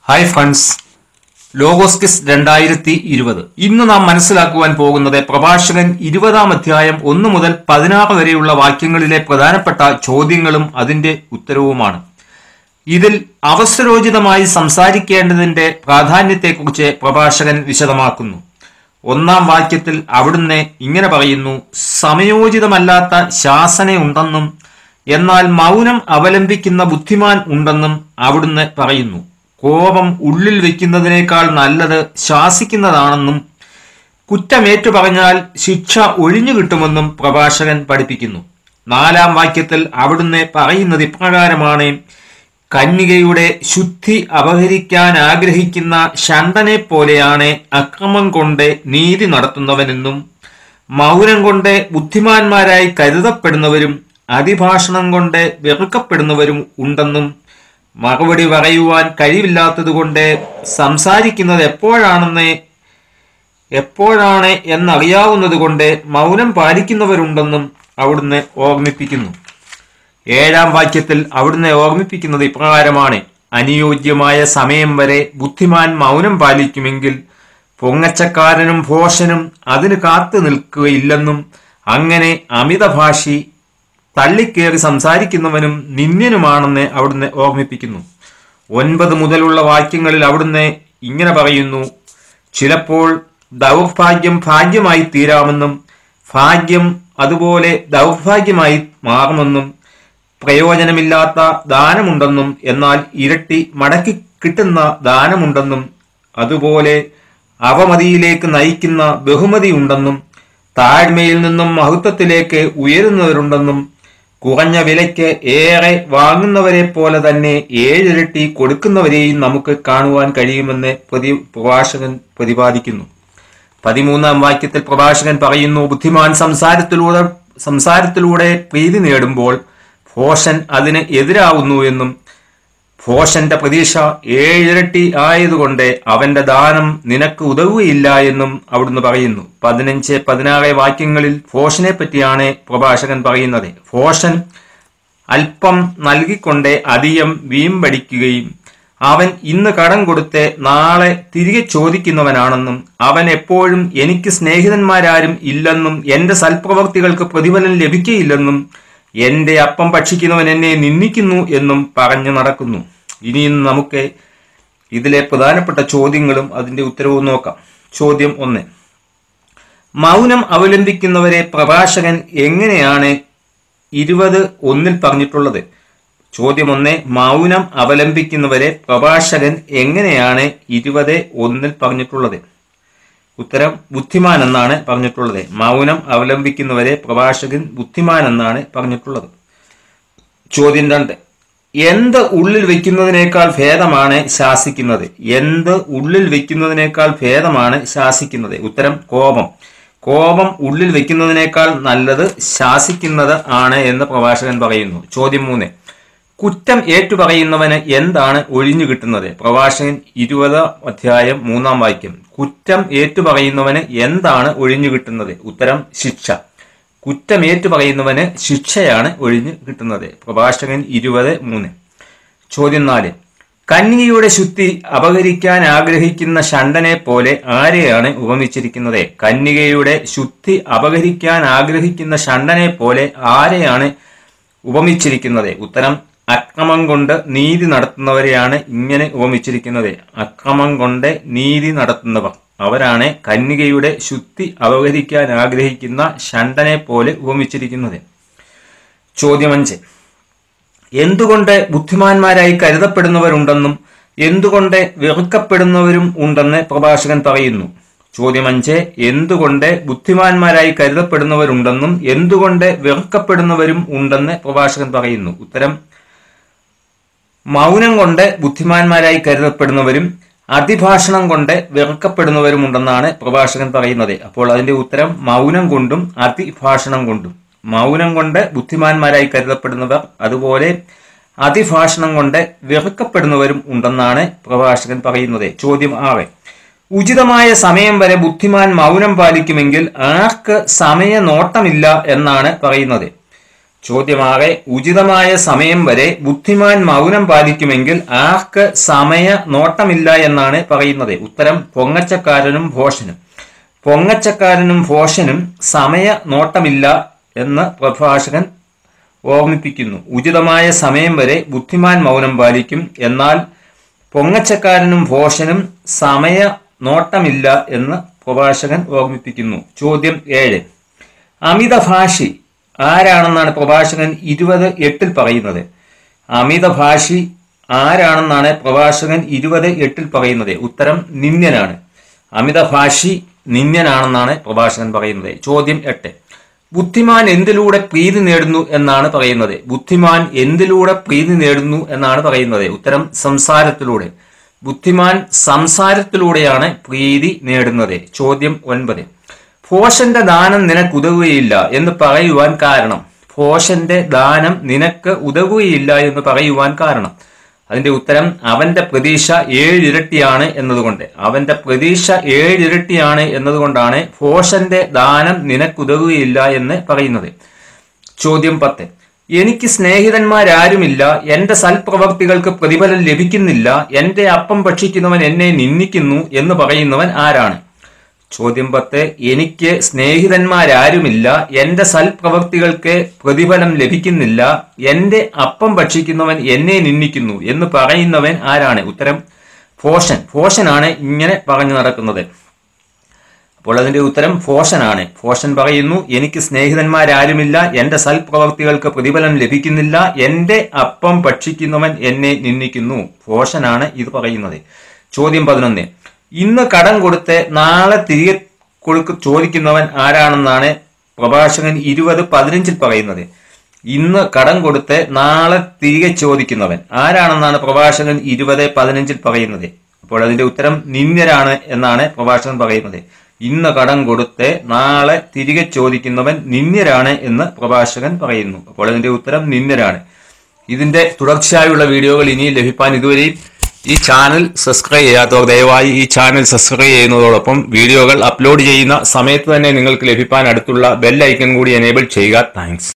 hi friends ലോഗോസ്കിസ് രണ്ടായിരത്തി ഇരുപത് ഇന്ന് നാം മനസ്സിലാക്കുവാൻ പോകുന്നത് പ്രഭാഷകൻ ഇരുപതാം അധ്യായം ഒന്ന് മുതൽ പതിനാറ് വരെയുള്ള വാക്യങ്ങളിലെ പ്രധാനപ്പെട്ട ചോദ്യങ്ങളും അതിന്റെ ഉത്തരവുമാണ് ഇതിൽ അവസരോചിതമായി സംസാരിക്കേണ്ടതിന്റെ പ്രാധാന്യത്തെക്കുറിച്ച് പ്രഭാഷകൻ വിശദമാക്കുന്നു ഒന്നാം വാക്യത്തിൽ അവിടുന്ന് ഇങ്ങനെ പറയുന്നു സമയോചിതമല്ലാത്ത ശാസനയുണ്ടെന്നും എന്നാൽ മൗനം അവലംബിക്കുന്ന ബുദ്ധിമാൻ ഉണ്ടെന്നും അവിടുന്ന് പറയുന്നു കോപം ഉള്ളിൽ വെക്കുന്നതിനേക്കാൾ നല്ലത് ശാസിക്കുന്നതാണെന്നും കുറ്റമേറ്റു പറഞ്ഞാൽ ശിക്ഷ ഒഴിഞ്ഞു കിട്ടുമെന്നും പ്രഭാഷകൻ പഠിപ്പിക്കുന്നു നാലാം വാക്യത്തിൽ അവിടുന്ന് പറയുന്നത് ഇപ്രകാരമാണ് കന്യകയുടെ ശുദ്ധി അപഹരിക്കാൻ ആഗ്രഹിക്കുന്ന ഷണ്ടനെ പോലെയാണ് അക്രമം കൊണ്ട് നീതി നടത്തുന്നവനെന്നും മൗനം കൊണ്ട് ബുദ്ധിമാന്മാരായി കരുതപ്പെടുന്നവരും അതിഭാഷണം കൊണ്ട് വെറുക്കപ്പെടുന്നവരും ഉണ്ടെന്നും മറുപടി പറയുവാൻ കഴിവില്ലാത്തതുകൊണ്ട് സംസാരിക്കുന്നത് എപ്പോഴാണെന്ന് എപ്പോഴാണ് എന്നറിയാവുന്നതുകൊണ്ട് മൗനം പാലിക്കുന്നവരുണ്ടെന്നും അവിടുന്ന് ഓർമ്മിപ്പിക്കുന്നു ഏഴാം വാക്യത്തിൽ അവിടുന്ന് ഓർമ്മിപ്പിക്കുന്നത് ഇപ്രകാരമാണ് അനുയോജ്യമായ സമയം വരെ ബുദ്ധിമാൻ മൗനം പാലിക്കുമെങ്കിൽ പൊങ്ങച്ചക്കാരനും ഭോഷനും അതിന് കാത്തു നിൽക്കുകയില്ലെന്നും അങ്ങനെ അമിതഭാഷി തള്ളിക്കേറി സംസാരിക്കുന്നവനും നിന്ദ്യനുമാണെന്ന് അവിടുന്ന് ഓർമ്മിപ്പിക്കുന്നു ഒൻപത് മുതലുള്ള വാക്യങ്ങളിൽ അവിടുന്ന് ഇങ്ങനെ പറയുന്നു ചിലപ്പോൾ ദൗർഭാഗ്യം ഭാഗ്യമായി തീരാമെന്നും ഭാഗ്യം അതുപോലെ ദൗർഭാഗ്യമായി മാറുമെന്നും പ്രയോജനമില്ലാത്ത ദാനമുണ്ടെന്നും എന്നാൽ ഇരട്ടി മടക്കി കിട്ടുന്ന ദാനമുണ്ടെന്നും അതുപോലെ അവമതിയിലേക്ക് നയിക്കുന്ന ബഹുമതിയുണ്ടെന്നും താഴ്മയിൽ നിന്നും മഹത്വത്തിലേക്ക് ഉയരുന്നവരുണ്ടെന്നും കുറഞ്ഞ വിലയ്ക്ക് ഏറെ വാങ്ങുന്നവരെ പോലെ തന്നെ ഏഴിരട്ടി കൊടുക്കുന്നവരെയും നമുക്ക് കാണുവാൻ കഴിയുമെന്ന് പ്രതി പ്രഭാഷകൻ പ്രതിപാദിക്കുന്നു പതിമൂന്നാം വാക്യത്തിൽ പ്രഭാഷകൻ പറയുന്നു ബുദ്ധിമാൻ സംസാരത്തിലൂടെ സംസാരത്തിലൂടെ പ്രീതി നേടുമ്പോൾ ഭോഷൻ അതിന് എതിരാവുന്നു എന്നും ഭോഷന്റെ പ്രതീക്ഷ ഏഴിരട്ടി ആയതുകൊണ്ട് അവന്റെ ദാനം നിനക്ക് ഉതവുകയില്ല എന്നും അവിടുന്ന് പറയുന്നു പതിനഞ്ച് പതിനാറ് വാക്യങ്ങളിൽ ഭോഷനെ പറ്റിയാണ് പ്രഭാഷകൻ പറയുന്നത് ഭോഷൻ അല്പം നൽകിക്കൊണ്ട് അധികം വീമ്പടിക്കുകയും അവൻ ഇന്ന് കടം കൊടുത്ത് നാളെ തിരികെ ചോദിക്കുന്നവനാണെന്നും അവൻ എപ്പോഴും എനിക്ക് സ്നേഹിതന്മാരാരും ഇല്ലെന്നും എന്റെ സൽപ്രവർത്തികൾക്ക് പ്രതിഫലം ലഭിക്കയില്ലെന്നും എന്റെ അപ്പം ഭക്ഷിക്കുന്നവൻ എന്നെ നിന്ദിക്കുന്നു എന്നും പറഞ്ഞു നടക്കുന്നു ഇനിയും നമുക്ക് ഇതിലെ പ്രധാനപ്പെട്ട ചോദ്യങ്ങളും അതിന്റെ ഉത്തരവും നോക്കാം ചോദ്യം ഒന്ന് മൗനം അവലംബിക്കുന്നവരെ പ്രഭാഷകൻ എങ്ങനെയാണ് ഇരുപത് ഒന്നിൽ പറഞ്ഞിട്ടുള്ളത് ചോദ്യം ഒന്ന് മൗനം അവലംബിക്കുന്നവരെ പ്രഭാഷകൻ എങ്ങനെയാണ് ഇരുപത് ഒന്നിൽ പറഞ്ഞിട്ടുള്ളത് ഉത്തരം ബുദ്ധിമാൻ എന്നാണ് പറഞ്ഞിട്ടുള്ളത് മൗനം അവലംബിക്കുന്നവരെ പ്രഭാഷകൻ ബുദ്ധിമാൻ എന്നാണ് പറഞ്ഞിട്ടുള്ളത് ചോദ്യം രണ്ട് എന്ത് ഉള്ളിൽ വെക്കുന്നതിനേക്കാൾ ഭേദമാണ് ശാസിക്കുന്നത് എന്ത് ഉള്ളിൽ വെക്കുന്നതിനേക്കാൾ ഭേദമാണ് ശാസിക്കുന്നത് ഉത്തരം കോപം കോപം ഉള്ളിൽ വെക്കുന്നതിനേക്കാൾ നല്ലത് ശാസിക്കുന്നത് ആണ് എന്ന് പ്രഭാഷകൻ പറയുന്നു ചോദ്യം മൂന്ന് കുറ്റം ഏറ്റുപറയുന്നവന് എന്താണ് ഒഴിഞ്ഞു കിട്ടുന്നത് പ്രഭാഷകൻ ഇരുപത് അധ്യായം മൂന്നാം വാക്യം കുറ്റം ഏറ്റുപറയുന്നവന് എന്താണ് ഒഴിഞ്ഞു കിട്ടുന്നത് ഉത്തരം ശിക്ഷ കുറ്റം ഏറ്റുപറയുന്നവന് ശിക്ഷയാണ് ഒഴിഞ്ഞു കിട്ടുന്നത് പ്രഭാഷകൻ ഇരുപത് മൂന്ന് ചോദ്യം നാല് കന്യകയുടെ ശുദ്ധി അപഹരിക്കാൻ ആഗ്രഹിക്കുന്ന ഷണ്ടനെ പോലെ ആരെയാണ് ഉപമിച്ചിരിക്കുന്നത് കന്യകയുടെ ശുദ്ധി അപഹരിക്കാൻ ആഗ്രഹിക്കുന്ന ഷണ്ടനെ പോലെ ആരെയാണ് ഉപമിച്ചിരിക്കുന്നത് ഉത്തരം അക്രമം കൊണ്ട് നീതി നടത്തുന്നവരെയാണ് ഇങ്ങനെ ഉപമിച്ചിരിക്കുന്നത് അക്രമം കൊണ്ട് നീതി നടത്തുന്നവർ അവരാണ് കന്യകയുടെ ശുദ്ധി അപഹരിക്കാൻ ആഗ്രഹിക്കുന്ന ഷണ്ടനെ പോലെ ഉപമിച്ചിരിക്കുന്നത് ചോദ്യം അഞ്ച് എന്തുകൊണ്ട് ബുദ്ധിമാന്മാരായി കരുതപ്പെടുന്നവരുണ്ടെന്നും എന്തുകൊണ്ട് വെറുക്കപ്പെടുന്നവരും ഉണ്ടെന്ന് പ്രഭാഷകൻ പറയുന്നു ചോദ്യം അഞ്ച് എന്തുകൊണ്ട് ബുദ്ധിമാന്മാരായി കരുതപ്പെടുന്നവരുണ്ടെന്നും എന്തുകൊണ്ട് വെറുക്കപ്പെടുന്നവരും ഉണ്ടെന്ന് പ്രഭാഷകൻ പറയുന്നു ഉത്തരം മൗനം കൊണ്ട് ബുദ്ധിമാന്മാരായി കരുതപ്പെടുന്നവരും അതിഭാഷണം കൊണ്ട് വെറുക്കപ്പെടുന്നവരുമുണ്ടെന്നാണ് പ്രഭാഷകൻ പറയുന്നത് അപ്പോൾ അതിന്റെ ഉത്തരം മൗനം കൊണ്ടും അതിഭാഷണം കൊണ്ടും മൗനം കൊണ്ട് ബുദ്ധിമാന്മാരായി കരുതപ്പെടുന്നവർ അതുപോലെ അതിഭാഷണം കൊണ്ട് വെറുക്കപ്പെടുന്നവരും ഉണ്ടെന്നാണ് പ്രഭാഷകൻ പറയുന്നത് ചോദ്യം ആറ് ഉചിതമായ സമയം വരെ ബുദ്ധിമാൻ മൗനം പാലിക്കുമെങ്കിൽ ആർക്ക് സമയ നോട്ടമില്ല എന്നാണ് പറയുന്നത് ചോദ്യമാകെ ഉചിതമായ സമയം വരെ ബുദ്ധിമാൻ മൗനം പാലിക്കുമെങ്കിൽ ആർക്ക് സമയ നോട്ടമില്ല എന്നാണ് പറയുന്നത് ഉത്തരം പൊങ്ങച്ചക്കാരനും ഭോഷനും പൊങ്ങച്ചക്കാരനും ഭോഷനും സമയ നോട്ടമില്ല എന്ന് പ്രഭാഷകൻ ഓർമ്മിപ്പിക്കുന്നു ഉചിതമായ സമയം വരെ ബുദ്ധിമാൻ മൗനം പാലിക്കും എന്നാൽ പൊങ്ങച്ചക്കാരനും ഭോഷനും സമയ നോട്ടമില്ല എന്ന് പ്രഭാഷകൻ ഓർമ്മിപ്പിക്കുന്നു ചോദ്യം ഏഴ് അമിതഭാഷി ആരാണെന്നാണ് പ്രഭാഷകൻ ഇരുപത് എട്ടിൽ പറയുന്നത് അമിതഭാഷി ആരാണെന്നാണ് പ്രഭാഷകൻ ഇരുപത് എട്ടിൽ പറയുന്നത് ഉത്തരം നിന്ദ്യനാണ് അമിതഭാഷി നിന്ദ്യനാണെന്നാണ് പ്രഭാഷകൻ പറയുന്നത് ചോദ്യം എട്ട് ബുദ്ധിമാൻ എന്തിലൂടെ പ്രീതി നേടുന്നു എന്നാണ് പറയുന്നത് ബുദ്ധിമാൻ എന്തിലൂടെ പ്രീതി നേടുന്നു എന്നാണ് പറയുന്നത് ഉത്തരം സംസാരത്തിലൂടെ ബുദ്ധിമാൻ സംസാരത്തിലൂടെയാണ് പ്രീതി നേടുന്നത് ചോദ്യം ഒൻപത് ഭോഷന്റെ ദാനം നിനക്ക് ഉതകുകയില്ല എന്ന് പറയുവാൻ കാരണം ഭോഷന്റെ ദാനം നിനക്ക് ഉതകുകയില്ല എന്ന് പറയുവാൻ കാരണം അതിന്റെ ഉത്തരം അവന്റെ പ്രതീക്ഷ ഏഴിരട്ടിയാണ് എന്നതുകൊണ്ട് അവന്റെ പ്രതീക്ഷ ഏഴിരട്ടിയാണ് എന്നതുകൊണ്ടാണ് ഭോഷന്റെ ദാനം നിനക്കുതകുകയില്ല എന്ന് പറയുന്നത് ചോദ്യം പത്ത് എനിക്ക് സ്നേഹിതന്മാരാരുമില്ല എന്റെ സൽപ്രവർത്തികൾക്ക് പ്രതിഫലം ലഭിക്കുന്നില്ല എന്റെ അപ്പം ഭക്ഷിക്കുന്നവൻ എന്നെ നിന്ദിക്കുന്നു എന്ന് പറയുന്നവൻ ആരാണ് ചോദ്യം പത്ത് എനിക്ക് സ്നേഹിതന്മാരാരുമില്ല എന്റെ സൽപ്രവർത്തികൾക്ക് പ്രതിഫലം ലഭിക്കുന്നില്ല എന്റെ അപ്പം ഭക്ഷിക്കുന്നവൻ എന്നെ നിന്ദിക്കുന്നു എന്ന് പറയുന്നവൻ ആരാണ് ഉത്തരം ഫോഷൻ ഫോഷനാണ് ഇങ്ങനെ പറഞ്ഞു നടക്കുന്നത് അപ്പോൾ അതിന്റെ ഉത്തരം ഫോഷനാണ് ഫോഷൻ പറയുന്നു എനിക്ക് സ്നേഹിതന്മാരാരുമില്ല എന്റെ സൽപ്രവർത്തികൾക്ക് പ്രതിഫലം ലഭിക്കുന്നില്ല എന്റെ അപ്പം ഭക്ഷിക്കുന്നവൻ എന്നെ നിന്ദിക്കുന്നു ഫോഷനാണ് ഇത് പറയുന്നത് ചോദ്യം പതിനൊന്ന് ഇന്ന് കടം കൊടുത്ത് നാളെ തിരികെ കൊടുക്ക ചോദിക്കുന്നവൻ ആരാണെന്നാണ് പ്രഭാഷകൻ ഇരുപത് പതിനഞ്ചിൽ പറയുന്നത് ഇന്ന് കടം കൊടുത്ത് നാളെ തിരികെ ചോദിക്കുന്നവൻ ആരാണെന്നാണ് പ്രഭാഷകൻ ഇരുപത് പതിനഞ്ചിൽ പറയുന്നത് അപ്പോൾ അതിന്റെ ഉത്തരം നിന്ദ്യരാണ് എന്നാണ് പ്രഭാഷകൻ പറയുന്നത് ഇന്ന് കടം കൊടുത്ത് നാളെ തിരികെ ചോദിക്കുന്നവൻ നിന്ദ്യരാണ് എന്ന് പ്രഭാഷകൻ പറയുന്നു അപ്പോൾ അതിന്റെ ഉത്തരം നിന്ദ്യരാണ് ഇതിന്റെ തുടർച്ചയായുള്ള വീഡിയോകൾ ഇനിയും ലഭിക്കാൻ ഇതുവരെയും ഈ ചാനൽ സബ്സ്ക്രൈബ് ചെയ്യാത്തവർ ദയവായി ഈ ചാനൽ സബ്സ്ക്രൈബ് ചെയ്യുന്നതോടൊപ്പം വീഡിയോകൾ അപ്ലോഡ് ചെയ്യുന്ന സമയത്ത് തന്നെ നിങ്ങൾക്ക് ലഭിക്കാൻ അടുത്തുള്ള ബെൽ ഐക്കൺ കൂടി എനേബിൾ ചെയ്യുക താങ്ക്സ്